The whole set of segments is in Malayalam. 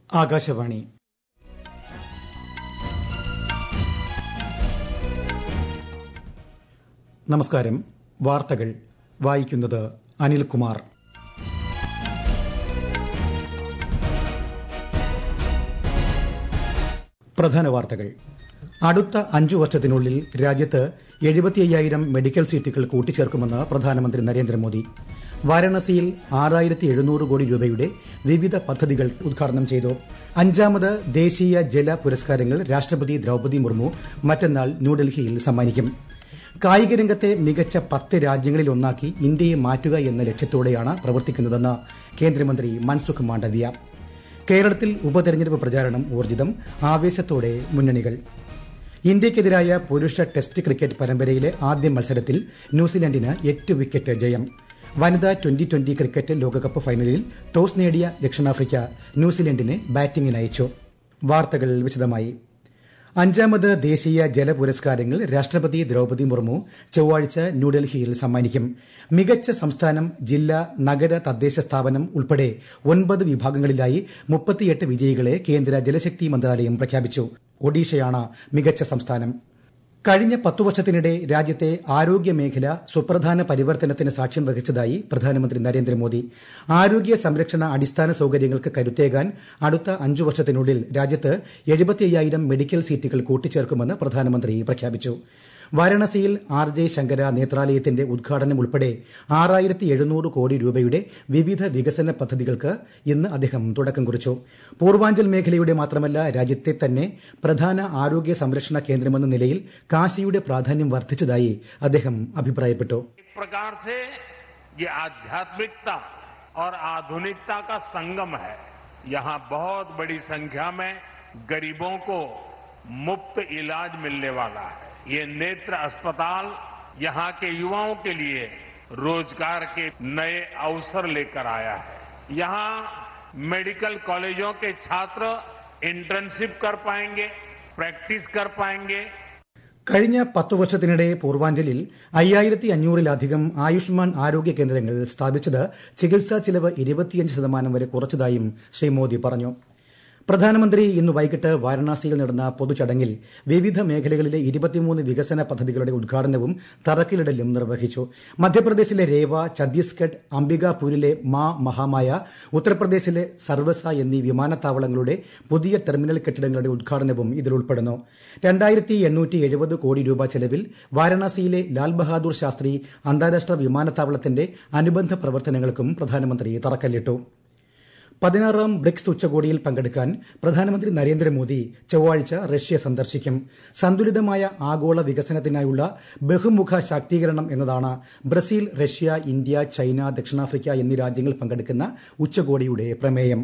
ആകാശവാണി നമസ്കാരം വാർത്തകൾ വായിക്കുന്നത് അനിൽകുമാർ പ്രധാന വാർത്തകൾ അടുത്ത അഞ്ചു വർഷത്തിനുള്ളിൽ രാജ്യത്ത് എഴുപത്തിയ്യായിരം മെഡിക്കൽ സീറ്റുകൾ കൂട്ടിച്ചേർക്കുമെന്ന് പ്രധാനമന്ത്രി നരേന്ദ്രമോദി വാരാണസിയിൽ ആറായിരത്തി എഴുന്നൂറ് കോടി രൂപയുടെ വിവിധ പദ്ധതികൾ ഉദ്ഘാടനം ചെയ്തു അഞ്ചാമത് ദേശീയ ജല പുരസ്കാരങ്ങൾ രാഷ്ട്രപതി ദ്രൌപദി മുർമു മറ്റന്നാൾ ന്യൂഡൽഹിയിൽ സമ്മാനിക്കും കായിക രംഗത്തെ മികച്ച പത്ത് രാജ്യങ്ങളിൽ ഒന്നാക്കി ഇന്ത്യയെ മാറ്റുക എന്ന ലക്ഷ്യത്തോടെയാണ് പ്രവർത്തിക്കുന്നതെന്ന് കേന്ദ്രമന്ത്രി മൻസുഖ് മാണ്ഡവ്യ കേരളത്തിൽ ഉപതെരഞ്ഞെടുപ്പ് പ്രചാരണം ഊർജിതം ആവേശത്തോടെ മുന്നണികൾ ഇന്ത്യയ്ക്കെതിരായ പുരുഷ ടെസ്റ്റ് ക്രിക്കറ്റ് പരമ്പരയിലെ ആദ്യ മത്സരത്തിൽ ന്യൂസിലൻഡിന് എട്ട് വിക്കറ്റ് ജയം വനിതാ ട്വന്റി ട്വന്റി ക്രിക്കറ്റ് ലോകകപ്പ് ഫൈനലിൽ ടോസ് നേടിയ ദക്ഷിണാഫ്രിക്ക ന്യൂസിലൻഡിനെ ബാറ്റിംഗിനയച്ചു വാർത്തകൾ വിശദമായി അഞ്ചാമത് ദേശീയ ജല പുരസ്കാരങ്ങൾ രാഷ്ട്രപതി ദ്രൌപദി മുർമു ചൊവ്വാഴ്ച ന്യൂഡൽഹിയിൽ സമ്മാനിക്കും മികച്ച സംസ്ഥാനം ജില്ല നഗര തദ്ദേശ സ്ഥാപനം ഉൾപ്പെടെ ഒൻപത് വിഭാഗങ്ങളിലായി മുപ്പത്തിയെട്ട് വിജയികളെ കേന്ദ്ര ജലശക്തി മന്ത്രാലയം പ്രഖ്യാപിച്ചു ഒഡീഷയാണ് മികച്ച സംസ്ഥാനം കഴിഞ്ഞ പത്തു വർഷത്തിനിടെ രാജ്യത്തെ ആരോഗ്യ മേഖല സുപ്രധാന പരിവർത്തനത്തിന് സാക്ഷ്യം വഹിച്ചതായി പ്രധാനമന്ത്രി നരേന്ദ്രമോദി ആരോഗ്യ സംരക്ഷണ അടിസ്ഥാന സൌകര്യങ്ങൾക്ക് കരുത്തേകാൻ അടുത്ത അഞ്ചു വർഷത്തിനുള്ളിൽ രാജ്യത്ത് എഴുപത്തിയ്യായിരം മെഡിക്കൽ സീറ്റുകൾ കൂട്ടിച്ചേർക്കുമെന്ന് പ്രധാനമന്ത്രി പ്രഖ്യാപിച്ചു വാരാണസിയിൽ ആർ ജെ ശങ്കര നേത്രാലയത്തിന്റെ ഉദ്ഘാടനം ഉൾപ്പെടെ ആറായിരത്തി എഴുന്നൂറ് കോടി രൂപയുടെ വിവിധ വികസന പദ്ധതികൾക്ക് ഇന്ന് അദ്ദേഹം തുടക്കം കുറിച്ചു പൂർവാഞ്ചൽ മേഖലയുടെ മാത്രമല്ല രാജ്യത്തെ തന്നെ പ്രധാന ആരോഗ്യ സംരക്ഷണ കേന്ദ്രമെന്ന നിലയിൽ കാശിയുടെ പ്രാധാന്യം വർദ്ധിച്ചതായി അദ്ദേഹം അഭിപ്രായപ്പെട്ടു एक प्रकार से ये आध्यात्मिकता और आधुनिकता का संगम है यहाँ बहुत बड़ी संख्या में गरीबों को मुफ्त इलाज मिलने वाला है ये नेत्र अस्पताल यहाँ के युवाओं के लिए रोजगार के नए अवसर लेकर आया है यहाँ मेडिकल कॉलेजों के छात्र इंटर्नशिप कर पाएंगे प्रैक्टिस कर पाएंगे കഴിഞ്ഞ പത്തു വർഷത്തിനിടെ പൂർവാഞ്ചലിൽ അയ്യായിരത്തി അഞ്ഞൂറിലധികം ആയുഷ്മാൻ ആരോഗ്യ കേന്ദ്രങ്ങൾ സ്ഥാപിച്ചത് ചികിത്സാ ചിലവ് ഇരുപത്തിയഞ്ച് ശതമാനം വരെ കുറച്ചതായും ശ്രീ മോദി പറഞ്ഞു പ്രധാനമന്ത്രി ഇന്ന് വൈകിട്ട് വാരണാസിയിൽ നടന്ന പൊതുചടങ്ങിൽ വിവിധ മേഖലകളിലെ ഇരുപത്തിമൂന്ന് വികസന പദ്ധതികളുടെ ഉദ്ഘാടനവും തറക്കല്ലിടലും നിർവഹിച്ചു മധ്യപ്രദേശിലെ രേവ ഛത്തീസ്ഗഡ് അംബികാപൂരിലെ മാ മഹാമായ ഉത്തർപ്രദേശിലെ സർവസ എന്നീ വിമാനത്താവളങ്ങളുടെ പുതിയ ടെർമിനൽ കെട്ടിടങ്ങളുടെ ഉദ്ഘാടനവും ഇതിൽ ഉൾപ്പെടുന്നു രണ്ടായിരത്തി എണ്ണൂറ്റി എഴുപത് കോടി രൂപ ചെലവിൽ വാരണാസിയിലെ ലാൽ ബഹാദൂർ ശാസ്ത്രി അന്താരാഷ്ട്ര വിമാനത്താവളത്തിന്റെ അനുബന്ധ പ്രവർത്തനങ്ങൾക്കും പ്രധാനമന്ത്രി തറക്കല്ലിട്ടു പതിനാറാം ബ്രിക്സ് ഉച്ചകോടിയിൽ പങ്കെടുക്കാൻ പ്രധാനമന്ത്രി നരേന്ദ്രമോദി ചൊവ്വാഴ്ച റഷ്യ സന്ദർശിക്കും സന്തുലിതമായ ആഗോള വികസനത്തിനായുള്ള ബഹുമുഖ ശാക്തീകരണം എന്നതാണ് ബ്രസീൽ റഷ്യ ഇന്ത്യ ചൈന ദക്ഷിണാഫ്രിക്ക എന്നീ രാജ്യങ്ങൾ പങ്കെടുക്കുന്ന ഉച്ചകോടിയുടെ പ്രമേയം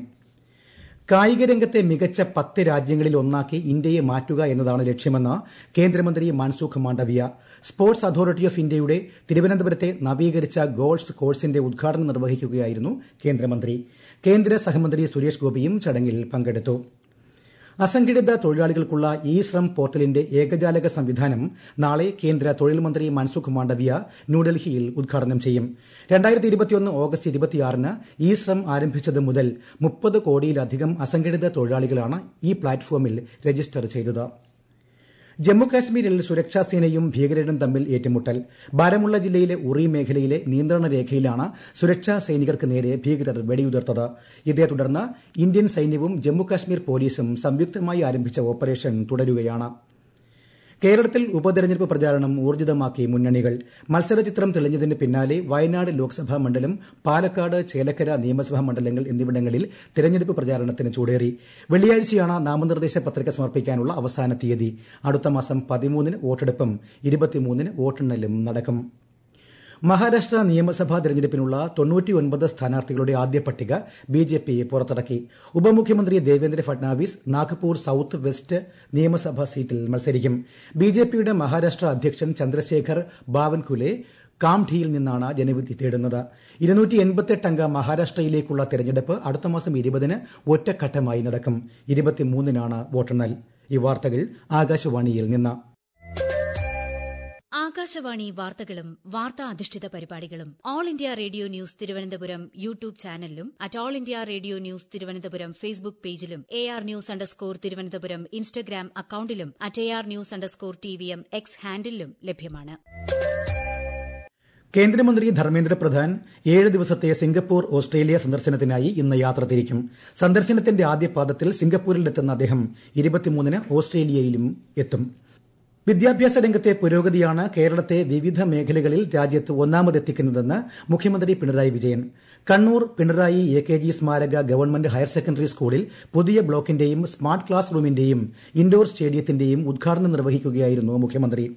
കായിക രംഗത്തെ മികച്ച പത്ത് രാജ്യങ്ങളിൽ ഒന്നാക്കി ഇന്ത്യയെ മാറ്റുക എന്നതാണ് ലക്ഷ്യമെന്ന് കേന്ദ്രമന്ത്രി Mansukh Mandaviya sports authority of ഇന്ത്യയുടെ തിരുവനന്തപുരത്തെ നവീകരിച്ച ഗോൾസ് കോഴ്സിന്റെ ഉദ്ഘാടനം നിർവഹിക്കുകയായിരുന്നു കേന്ദ്രമന്ത്രി കേന്ദ്ര സഹമന്ത്രി സുരേഷ് ഗോപിയും ചടങ്ങിൽ പങ്കെടുത്തു അസംഘടിത തൊഴിലാളികൾക്കുള്ള ഇ ശ്രം പോർട്ടലിന്റെ ഏകജാലക സംവിധാനം നാളെ കേന്ദ്ര തൊഴിൽ മന്ത്രി മൻസുഖ് മാണ്ഡവ്യ ന്യൂഡൽഹിയിൽ ഉദ്ഘാടനം ചെയ്യും രണ്ടായിരത്തി ഇരുപത്തിയൊന്ന് ഓഗസ്റ്റ് ഇരുപത്തിയാറിന് ഇ ശ്രം ആരംഭിച്ചത് മുതൽ മുപ്പത് കോടിയിലധികം അസംഘടിത തൊഴിലാളികളാണ് ഈ പ്ലാറ്റ്ഫോമിൽ രജിസ്റ്റർ ചെയ്തത് ജമ്മുകാശ്മീരിൽ സുരക്ഷാസേനയും ഭീകരരും തമ്മിൽ ഏറ്റുമുട്ടൽ ബാരമുള്ള ജില്ലയിലെ ഉറി മേഖലയിലെ നിയന്ത്രണ രേഖയിലാണ് സുരക്ഷാ സൈനികർക്ക് നേരെ ഭീകരർ വെടിയുതിർത്തത് ഇതേ തുടർന്ന് ഇന്ത്യൻ സൈന്യവും ജമ്മുകാശ്മീർ പോലീസും സംയുക്തമായി ആരംഭിച്ച ഓപ്പറേഷൻ തുടരുകയാണ് കേരളത്തിൽ ഉപതെരഞ്ഞെടുപ്പ് പ്രചാരണം ഊർജിതമാക്കി മുന്നണികൾ മത്സരചിത്രം തെളിഞ്ഞതിന് പിന്നാലെ വയനാട് ലോക്സഭാ മണ്ഡലം പാലക്കാട് ചേലക്കര നിയമസഭാ മണ്ഡലങ്ങൾ എന്നിവിടങ്ങളിൽ തെരഞ്ഞെടുപ്പ് പ്രചാരണത്തിന് ചൂടേറി വെള്ളിയാഴ്ചയാണ് നാമനിർദ്ദേശ പത്രിക സമർപ്പിക്കാനുള്ള അവസാന തീയതി അടുത്ത മാസം പതിമൂന്നിന് വോട്ടെടുപ്പും ഇരുപത്തിമൂന്നിന് വോട്ടെണ്ണലും നടക്കും മഹാരാഷ്ട്ര നിയമസഭാ തെരഞ്ഞെടുപ്പിനുള്ള തൊണ്ണൂറ്റിയൊൻപത് സ്ഥാനാർത്ഥികളുടെ ആദ്യ പട്ടിക ബി ജെ പി പുറത്തിറക്കി ഉപമുഖ്യമന്ത്രി ദേവേന്ദ്ര ഫട്നാവിസ് നാഗ്പൂർ സൌത്ത് വെസ്റ്റ് നിയമസഭാ സീറ്റിൽ മത്സരിക്കും ബി ജെ പിയുടെ മഹാരാഷ്ട്ര അധ്യക്ഷൻ ചന്ദ്രശേഖർ ബാവൻകുലെ കാംഠിയിൽ നിന്നാണ് ജനവിധി തേടുന്നത് ഇരുന്നൂറ്റി എൺപത്തെട്ട് അംഗ മഹാരാഷ്ട്രയിലേക്കുള്ള തെരഞ്ഞെടുപ്പ് അടുത്ത മാസം ഇരുപതിന് ഒറ്റഘട്ടമായി നടക്കും ഇരുപത്തിമൂന്നിനാണ് വോട്ടെണ്ണൽ ഈ വാർത്തകൾ ആകാശവാണിയിൽ നിന്ന് ആകാശവാണി വാർത്തകളും വാർത്താ അധിഷ്ഠിത പരിപാടികളും all India radio news Thiruvananthapuram YouTube ചാനലിലും at all India radio news Thiruvananthapuram Facebook പേജിലും A R news underscore Thiruvananthapuram Instagram അക്കൌണ്ടിലും at A R news underscore T V M X ഹാൻഡിലും ലഭ്യമാണ് കേന്ദ്രമന്ത്രി ധർമ്മേന്ദ്ര പ്രധാൻ ഏഴ് ദിവസത്തെ സിംഗപ്പൂർ ഓസ്ട്രേലിയ സന്ദർശനത്തിനായി ഇന്ന് യാത്ര തിരിക്കും സന്ദർശനത്തിന്റെ ആദ്യ പാദത്തിൽ സിംഗപ്പൂരിലെത്തുന്ന അദ്ദേഹം ഇരുപത്തിമൂന്നിന് ഓസ്ട്രേലിയയിലും എത്തും വിദ്യാഭ്യാസ രംഗത്തെ പുരോഗതിയാണ് കേരളത്തെ വിവിധ മേഖലകളിൽ രാജ്യത്ത് ഒന്നാമതെത്തിക്കുന്നതെന്ന് മുഖ്യമന്ത്രി Pinarayi Vijayan Kannur Pinarayi A K G സ്മാരക ഗവൺമെന്റ് ഹയർ സെക്കൻഡറി സ്കൂളിൽ പുതിയ ബ്ലോക്കിന്റെയും സ്മാർട്ട് ക്ലാസ് റൂമിന്റെയും ഇൻഡോർ സ്റ്റേഡിയത്തിന്റെയും ഉദ്ഘാടനം നിർവഹിക്കുകയായിരുന്നു മുഖ്യമന്ത്രി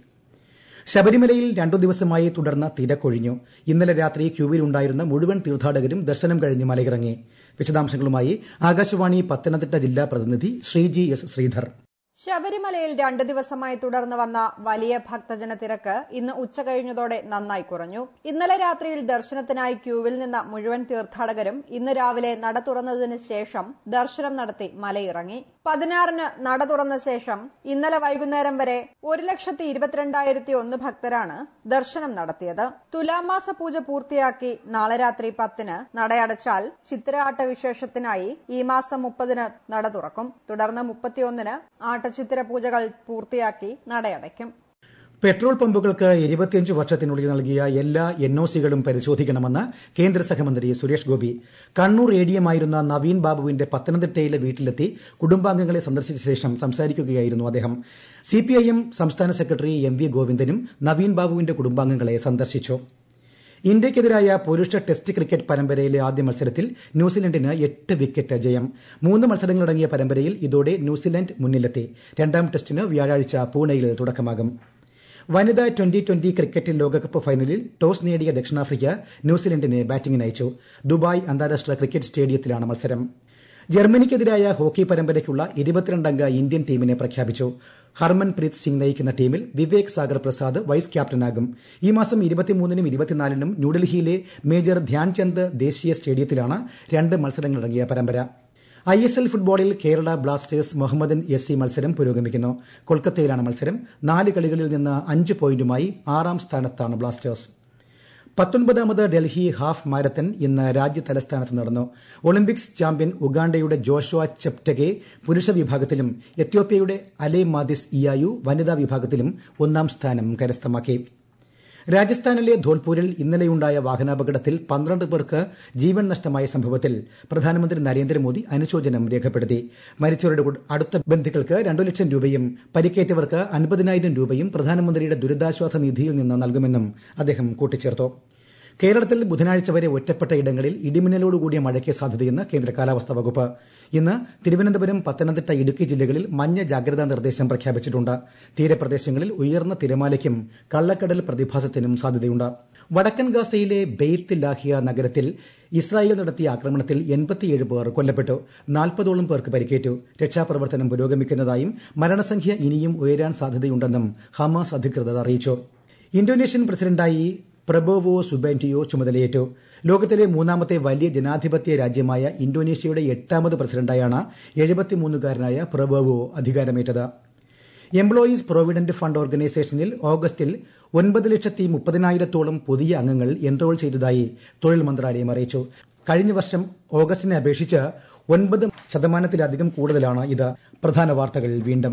ശബരിമലയിൽ രണ്ടു ദിവസമായി തുടർന്ന തിരക്കൊഴിഞ്ഞു ഇന്നലെ രാത്രി ക്യൂവിലുണ്ടായിരുന്ന മുഴുവൻ തീർത്ഥാടകരും ദർശനം കഴിഞ്ഞ് മലയിറങ്ങി വിശദാംശങ്ങളുമായി ആകാശവാണി പത്തനംതിട്ട ജില്ലാ പ്രതിനിധി ശ്രീജി എസ് ശ്രീധർ ശബരിമലയിൽ രണ്ടു ദിവസമായി തുടർന്ന് വന്ന വലിയ ഭക്തജന തിരക്ക് ഇന്ന് ഉച്ചകഴിഞ്ഞതോടെ നന്നായി കുറഞ്ഞു ഇന്നലെ രാത്രിയിൽ ദർശനത്തിനായി ക്യൂവിൽ നിന്ന മുഴുവൻ തീർത്ഥാടകരും ഇന്ന് രാവിലെ നട തുറന്നതിന് ശേഷം ദർശനം നടത്തി മലയിറങ്ങി പതിനാറിന് നട തുറന്ന ശേഷം ഇന്നലെ വൈകുന്നേരം വരെ ഒരു ലക്ഷത്തി ഇരുപത്തിരണ്ടായിരത്തി ഒന്ന് ഭക്തരാണ് ദർശനം നടത്തിയത് തുലാമാസ പൂജ പൂർത്തിയാക്കി നാളെ രാത്രി പത്തിന് നടയടച്ചാൽ ചിത്തിരാട്ട വിശേഷത്തിനായി ഈ മാസം മുപ്പതിന് നട തുറക്കും തുടർന്ന് മുപ്പത്തിയൊന്നിന് ആട്ടച്ചിത്തിര പൂജകൾ പൂർത്തിയാക്കി നടയടയ്ക്കും പെട്രോൾ പമ്പുകൾക്ക് ഇരുപത്തിയഞ്ച് വർഷത്തിനുള്ളിൽ നൽകിയ എല്ലാ എൻഒസികളും പരിശോധിക്കണമെന്ന് കേന്ദ്ര സഹമന്ത്രി സുരേഷ് ഗോപി കണ്ണൂർ എഡിഎമായിരുന്ന നവീൻ ബാബുവിന്റെ പത്തനംതിട്ടയിലെ വീട്ടിലെത്തി കുടുംബാംഗങ്ങളെ സന്ദർശിച്ച ശേഷം സംസാരിക്കുകയായിരുന്നു അദ്ദേഹം സിപിഐഎം സംസ്ഥാന സെക്രട്ടറി എം വി ഗോവിന്ദനും നവീൻ ബാബുവിന്റെ കുടുംബാംഗങ്ങളെ സന്ദർശിച്ചു ഇന്ത്യയ്ക്കെതിരായ പുരുഷ ടെസ്റ്റ് ക്രിക്കറ്റ് പരമ്പരയിലെ ആദ്യ മത്സരത്തിൽ ന്യൂസിലൻഡിന് എട്ട് വിക്കറ്റ് ജയം മൂന്ന് മത്സരങ്ങളടങ്ങിയ പരമ്പരയിൽ ഇതോടെ ന്യൂസിലൻഡ് മുന്നിലെത്തി രണ്ടാം ടെസ്റ്റിന് വ്യാഴാഴ്ച പൂനെയിൽ തുടക്കമാകും വനിതാ ട്വന്റി ട്വന്റി ക്രിക്കറ്റ് ലോകകപ്പ് ഫൈനലിൽ ടോസ് നേടിയ ദക്ഷിണാഫ്രിക്ക ന്യൂസിലൻഡിനെ ബാറ്റിംഗിന് അയച്ചു ദുബായ് അന്താരാഷ്ട്ര ക്രിക്കറ്റ് സ്റ്റേഡിയത്തിലാണ് മത്സരം ജർമ്മനിക്കെതിരായ ഹോക്കി പരമ്പരയ്ക്കുള്ള ഇരുപത്തിരണ്ടംഗ ഇന്ത്യൻ ടീമിനെ പ്രഖ്യാപിച്ചു ഹർമൻപ്രീത് സിംഗ് നയിക്കുന്ന ടീമിൽ വിവേക് സാഗർ പ്രസാദ് വൈസ് ക്യാപ്റ്റനാകും ഈ മാസം ഇരുപത്തിമൂന്നിനും ഇരുപത്തിനാലിനും ന്യൂഡൽഹിയിലെ മേജർ ധ്യാൻചന്ദ് ദേശീയ സ്റ്റേഡിയത്തിലാണ് രണ്ട് മത്സരങ്ങളടങ്ങിയ പരമ്പര ഐ എസ് എൽ ഫുട്ബോളിൽ Kerala Blasters Mohammedan S C മത്സരം പുരോഗമിക്കുന്നു കൊൽക്കത്തയിലാണ് മത്സരം നാല് കളികളിൽ നിന്ന് അഞ്ച് പോയിന്റുമായി ആറാം സ്ഥാനത്താണ് ബ്ലാസ്റ്റേഴ്സ് പത്തൊൻപതാമത് ഡൽഹി ഹാഫ് മാരത്തൺ ഇന്ന് രാജ്യ തലസ്ഥാനത്ത് നടന്നു ഒളിമ്പിക്സ് ചാമ്പ്യൻ ഉഗാണ്ടയുടെ ജോഷുവ ചെപ്റ്റഗെ പുരുഷ വിഭാഗത്തിലും എത്യോപ്യയുടെ അലേ മാദിസ് ഇയായു വനിതാ വിഭാഗത്തിലും ഒന്നാം സ്ഥാനം കരസ്ഥമാക്കി രാജസ്ഥാനിലെ ധോൽപൂരിൽ ഇന്നലെയുണ്ടായ വാഹനാപകടത്തിൽ പന്ത്രണ്ട് പേർക്ക് ജീവൻ നഷ്ടമായ സംഭവത്തിൽ പ്രധാനമന്ത്രി നരേന്ദ്രമോദി അനുശോചനം രേഖപ്പെടുത്തി മരിച്ചവരുടെ അടുത്ത ബന്ധുക്കൾക്ക് രണ്ടു ലക്ഷം രൂപയും പരിക്കേറ്റവർക്ക് അൻപതിനായിരം രൂപയും പ്രധാനമന്ത്രിയുടെ ദുരിതാശ്വാസ നിധിയിൽ നിന്ന് നൽകുമെന്നും അദ്ദേഹം കൂട്ടിച്ചേർത്തു കേരളത്തിൽ ബുധനാഴ്ച വരെ ഒറ്റപ്പെട്ട ഇടങ്ങളിൽ ഇടിമിന്നലോടുകൂടിയ മഴയ്ക്ക് സാധ്യതയെന്ന് കേന്ദ്ര കാലാവസ്ഥാ വകുപ്പ് ഇന്ന് തിരുവനന്തപുരം പത്തനംതിട്ട ഇടുക്കി ജില്ലകളിൽ മഞ്ഞ ജാഗ്രതാ നിർദ്ദേശം പ്രഖ്യാപിച്ചിട്ടുണ്ട് തീരപ്രദേശങ്ങളിൽ ഉയർന്ന തിരമാലയ്ക്കും കള്ളക്കടൽ പ്രതിഭാസത്തിനും സാധ്യതയുണ്ട് വടക്കൻ ഗാസയിലെ ബെയ്ത്ത് ലാഹിയ നഗരത്തിൽ ഇസ്രായേൽ നടത്തിയ ആക്രമണത്തിൽ എൺപത്തിയേഴ് പേർ കൊല്ലപ്പെട്ടു നാൽപ്പതോളം പേർക്ക് പരിക്കേറ്റു രക്ഷാപ്രവർത്തനം പുരോഗമിക്കുന്നതായും മരണസംഖ്യ ഇനിയും ഉയരാൻ സാധ്യതയുണ്ടെന്നും ഹമാസ് അധികൃതർ അറിയിച്ചു ഇന്തോനേഷ്യൻ പ്രസിഡന്റായി പ്രബോവോ സുബാന്റിയോ ചുമതലയേറ്റു ലോകത്തിലെ മൂന്നാമത്തെ വലിയ ജനാധിപത്യ രാജ്യമായ ഇന്തോനേഷ്യയുടെ എട്ടാമത് പ്രസിഡന്റായാണ് എഴുപത്തിമൂന്നുകാരനായ പ്രബോവോ അധികാരമേറ്റത് എംപ്ലോയീസ് പ്രൊവിഡന്റ് ഫണ്ട് ഓർഗനൈസേഷനിൽ ഓഗസ്റ്റിൽ ഒൻപത് ലക്ഷത്തി മുപ്പതിനായിരത്തോളം പുതിയ അംഗങ്ങൾ എൻറോൾ ചെയ്തതായി തൊഴിൽ മന്ത്രാലയം അറിയിച്ചു കഴിഞ്ഞ വർഷം ഓഗസ്റ്റിനെ അപേക്ഷിച്ച് ഒൻപത് ശതമാനത്തിലധികം കൂടുതലാണ് ഇത് പ്രധാന വാർത്തകൾ വീണ്ടും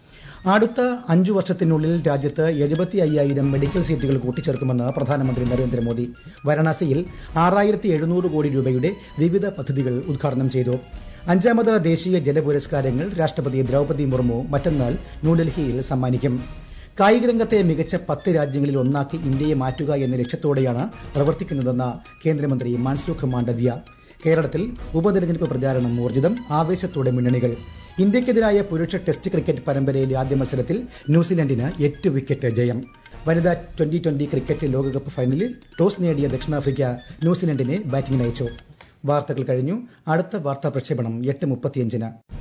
അടുത്ത അഞ്ചു വർഷത്തിനുള്ളിൽ രാജ്യത്ത് എഴുപത്തി അയ്യായിരം മെഡിക്കൽ സീറ്റുകൾ കൂട്ടിച്ചേർക്കുമെന്ന് പ്രധാനമന്ത്രി നരേന്ദ്രമോദി വാരണാസിയിൽ ആറായിരത്തി എഴുന്നൂറ് കോടി രൂപയുടെ വിവിധ പദ്ധതികൾ ഉദ്ഘാടനം ചെയ്തു അഞ്ചാമത് ദേശീയ ജല പുരസ്കാരങ്ങൾ രാഷ്ട്രപതി ദ്രൌപദി മുർമു മറ്റന്നാൾ ന്യൂഡൽഹിയിൽ സമ്മാനിക്കും കായിക രംഗത്തെ മികച്ച പത്ത് രാജ്യങ്ങളിൽ ഒന്നാക്കി ഇന്ത്യയെ മാറ്റുക എന്ന ലക്ഷ്യത്തോടെയാണ് പ്രവർത്തിക്കുന്നതെന്ന് കേന്ദ്രമന്ത്രി മൻസുഖ് മാണ്ഡവ്യ കേരളത്തിൽ ഉപതെരഞ്ഞെടുപ്പ് പ്രചാരണം ഊർജിതം ആവേശത്തോടെ മുന്നണികൾ ഇന്ത്യയ്ക്കെതിരായ പുരുഷ ടെസ്റ്റ് ക്രിക്കറ്റ് പരമ്പരയിലെ ആദ്യ മത്സരത്തിൽ ന്യൂസിലൻഡിന് എട്ട് വിക്കറ്റ് ജയം വനിതാ ട്വന്റി ട്വന്റി ക്രിക്കറ്റ് ലോകകപ്പ് ഫൈനലിൽ ടോസ് നേടിയ ദക്ഷിണാഫ്രിക്ക ന്യൂസിലൻഡിനെ ബാറ്റിംഗിന് അയച്ചു വാർത്തകൾ കഴിഞ്ഞു അടുത്ത വാർത്താ പ്രക്ഷേപണം എട്ട് മുപ്പത്തിയഞ്ചിന്